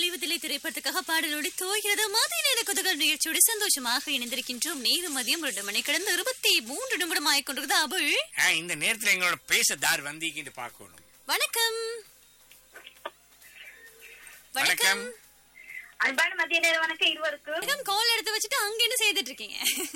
செய்வதில்லை திரைப்படத்துக்காக பாடலோடு தோகிறது மதிய நேர குதகல் நிகழ்ச்சியோடு சந்தோஷமாக இணைந்திருக்கின்றோம் நேரு மதியம் ரெண்டு மணி கடந்து இருபத்தி மூன்று நிமிடம் ஆயிக்கொண்டிருக்குது அபுள் ஆ, இந்த நேரத்துல எங்களோட பேச தார் வந்திக்கிட்டு பார்க்கணும் வணக்கம் வணக்கம் வணக்கம் அன்பான மதிய நேர வணக்கம் இருவருக்கும் வணக்கம் கால் எடுத்து வச்சுட்டு அங்க என்ன செய்துட்டு இருக்கீங்க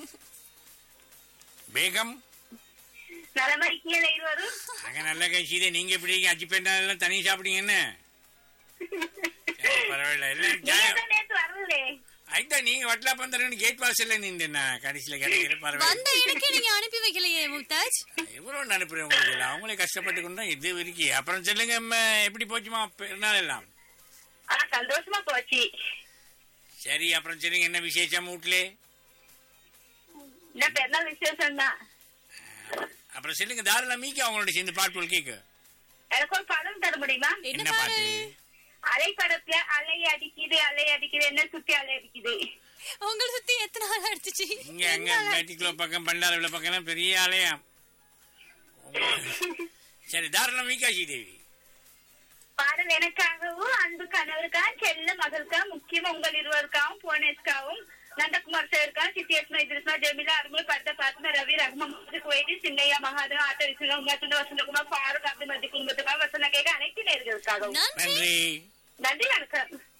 பேகம் நலமா இருக்கீங்களா இருவரும் அங்க நல்ல கட்சிதே நீங்க எப்படி அஜி பெண்ணாலும் தனி சாப்பிட்டீங்க என்ன சரி, பரவாயில்ல இல்ல நீங்க ஜாயம். தான் நேத்து வரலே அதுதான் நீங்க வட்லா பந்தரன்னு கேட் வாசல்ல நின்று கடைசியில கிடைக்கிற வந்த பரவாயில்ல எனக்கே நீங்க அனுப்பி வைக்கலையே மும்தாஜ் எவ்வளவு அனுப்புறேன் உங்களுக்கு எல்லாம் அவங்களே கஷ்டப்பட்டு கொண்டு இது இருக்கு அப்புறம் சொல்லுங்க அம்மா, எப்படி போச்சுமா பெருநாள் எல்லாம் ஆனா சந்தோஷமா போச்சு சரி அப்புறம் சொல்லுங்க என்ன விசேஷம் வீட்டுல இந்த பெருநாள் விசேஷம் தான் அப்புறம் சொல்லுங்க தாராள மீக்கி அவங்களோட சேர்ந்து பாட்டு கேக்கு எனக்கு ஒரு படம் தர முடியுமா என்ன என்ன பாரு பாட்டு அலை படத்துல அலை அடிக்குது அலை அடிக்குது என்ன சுத்தி அலை அடிக்குது உங்களை சுத்தி எத்தனை நாள் அடிச்சிச்சு இங்க அங்க பேட்டிக்குள்ள பக்கம் பண்டாரவில பக்கம் பெரிய ஆலயம் உங்க- சரி தாராள மீகாட்சி தேவி பாடல் எனக்காகவும் அன்பு கணவருக்காகவும் செல்ல மகளுக்காகவும் முக்கியமா உங்கள் இருவருக்காகவும் புவனேஷ்காவும் நந்தகுமார் சாருக்கா சித்தியஸ்மா இதிரிஸ்மா ஜெமிலா அருமல் பர்த பாத்மா ரவி ரஹ்மான் குவைதி சின்னையா மகாதேவ் ஆட்ட விசுவா உமாசுந்த வசந்தகுமார் ஃபாரூக் அப்துல் மதி குடும்பத்துக்காக வசந்த கேட்க அனைத்து நேர்களுக்காகவும் நன்றி நன்றி நன்றி வணக்கம்